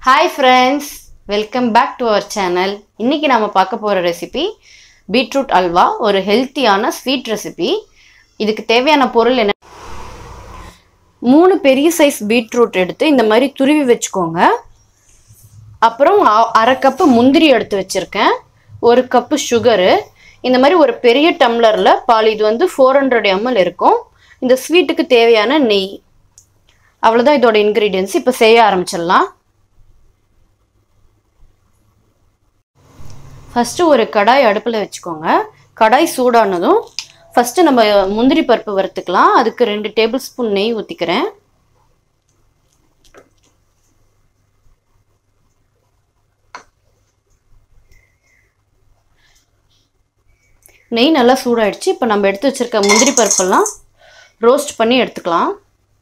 Hi friends welcome back to our channel இன்னைக்கு நாம பார்க்க போகிற ரெசிபி பீட்ரூட் அல்வா ஒரு ஹெல்த்தியான ஸ்வீட் ரெசிபி இதுக்கு தேவையான பொருள் என்ன மூணு பெரிய சைஸ் பீட்ரூட் எடுத்து இந்த மாதிரி துருவி வச்சுக்கோங்க அப்புறம் அ- அரை கப்பு முந்திரி எடுத்து வச்சுருக்கேன் ஒரு கப்பு சுகரு இந்த மாதிரி ஒரு பெரிய டம்ளரில் பால் இது வந்து ஃபோர் ஹண்ட்ரட் எம்எல் இருக்கும் இந்த ஸ்வீட்டுக்கு தேவையான நெய் அவ்வளோதான் இதோட இன்க்ரீடியன்ஸ் இப்போ செய்ய ஆரம்பிச்சிடலாம் ஃபஸ்ட்டு ஒரு கடாய் அடுப்பில் வச்சுக்கோங்க கடாய் சூடானதும் ஃபஸ்ட்டு நம்ம முந்திரி பருப்பு வறுத்துக்கலாம் அதுக்கு ரெண்டு டேபிள் ஸ்பூன் நெய் ஊற்றிக்கிறேன் நெய் நல்லா சூடாயிடுச்சு இப்போ நம்ம எடுத்து வச்சிருக்க முந்திரி பருப்பெல்லாம் ரோஸ்ட் பண்ணி எடுத்துக்கலாம்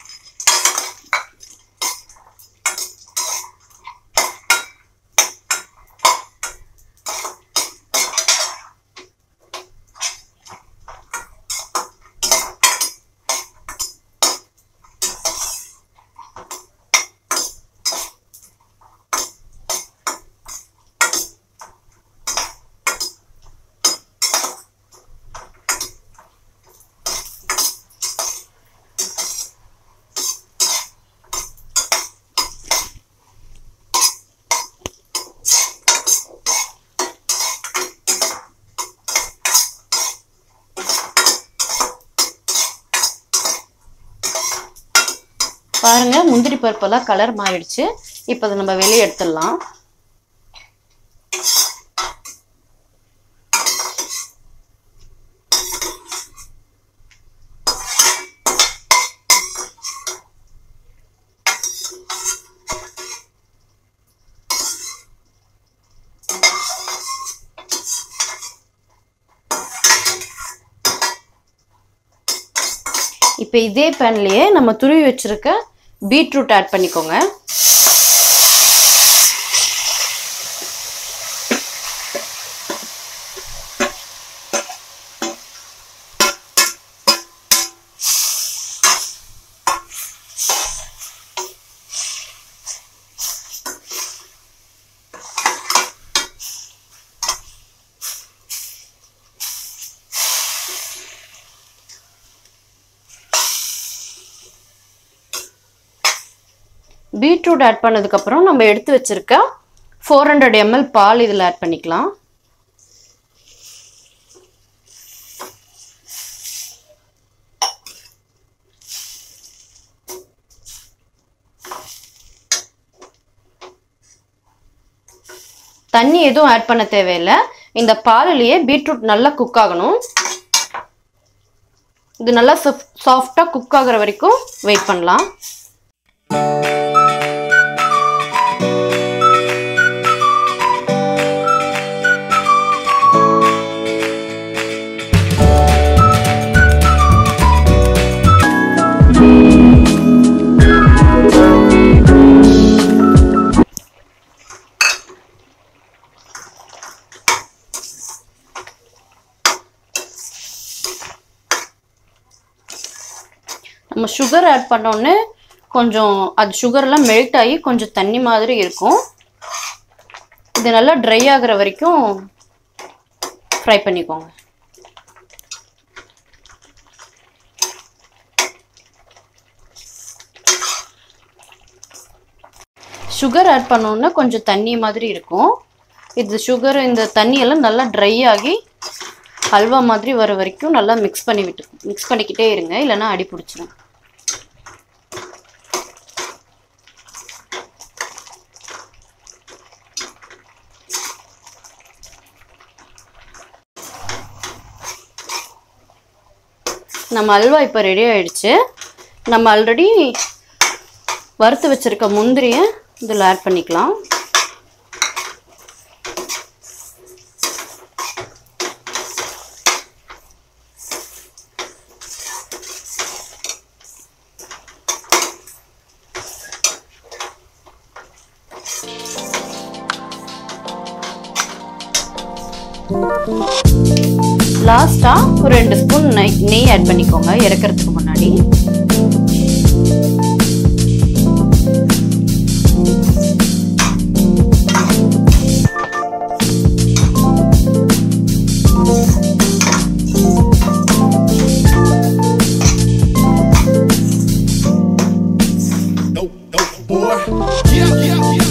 பாருங்க முந்திரி பருப்பெல்லாம் கலர் மாறிடுச்சு இப்போ அதை நம்ம வெளியே எடுத்துடலாம் இப்போ இதே பேன்லயே நம்ம துருவி வச்சிருக்க பீட்ரூட் ஆட் பண்ணிக்கோங்க பீட்ரூட் ஆட் பண்ணதுக்கப்புறம் நம்ம எடுத்து வச்சிருக்க ஃபோர் ஹண்ட்ரட் எம்எல் பால் இதில் ஆட் பண்ணிக்கலாம் தண்ணி எதுவும் ஆட் பண்ண தேவையில்லை இந்த பாலிலேயே பீட்ரூட் நல்லா குக் ஆகணும் இது நல்லா சாஃப்டாக குக் ஆகுற வரைக்கும் வெயிட் பண்ணலாம் நம்ம சுகர் ஆட் பண்ணோன்னே கொஞ்சம் அது சுகர்லாம் மெல்ட் ஆகி கொஞ்சம் தண்ணி மாதிரி இருக்கும் இது நல்லா ட்ரை ஆகுற வரைக்கும் ஃப்ரை பண்ணிக்கோங்க சுகர் ஆட் பண்ணோன்னா கொஞ்சம் தண்ணி மாதிரி இருக்கும் இது சுகர் இந்த தண்ணியெல்லாம் நல்லா ட்ரை ஆகி ஹல்வா மாதிரி வர வரைக்கும் நல்லா மிக்ஸ் பண்ணி விட்டு மிக்ஸ் பண்ணிக்கிட்டே இருங்க இல்லைன்னா அடி பிடிச்சிரும் நம்ம அல்வா இப்போ ரெடி ஆயிடுச்சு நம்ம ஆல்ரெடி வறுத்து வச்சிருக்க முந்திரியை இதில் ஆட் பண்ணிக்கலாம் லாஸ்டா ஒரு ரெண்டு ஸ்பூன் நெய் நெய் ஆட் பண்ணிக்கோங்க இறக்கறதுக்கு முன்னாடி boy. Yeah, yeah, yeah.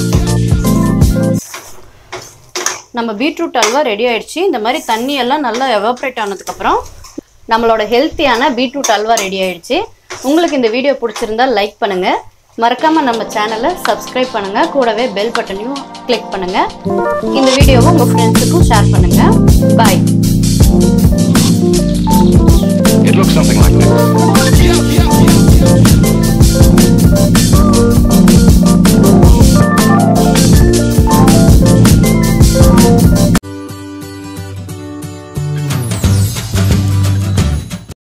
நம்ம பீட்ரூட் அல்வா ரெடி ஆயிடுச்சு இந்த மாதிரி தண்ணி எல்லாம் நல்லா எவாப்ரேட் ஆனதுக்கப்புறம் நம்மளோட ஹெல்த்தியான பீட்ரூட் அல்வா ரெடி ஆயிடுச்சு உங்களுக்கு இந்த வீடியோ பிடிச்சிருந்தா லைக் பண்ணுங்க மறக்காம நம்ம சேனலை சப்ஸ்கிரைப் பண்ணுங்க கூடவே பெல் பட்டனையும் கிளிக் பண்ணுங்க இந்த வீடியோவை உங்க ஃப்ரெண்ட்ஸுக்கும் ஷேர் பண்ணுங்க பாய் It looks something like this. Yeah, yeah, yeah.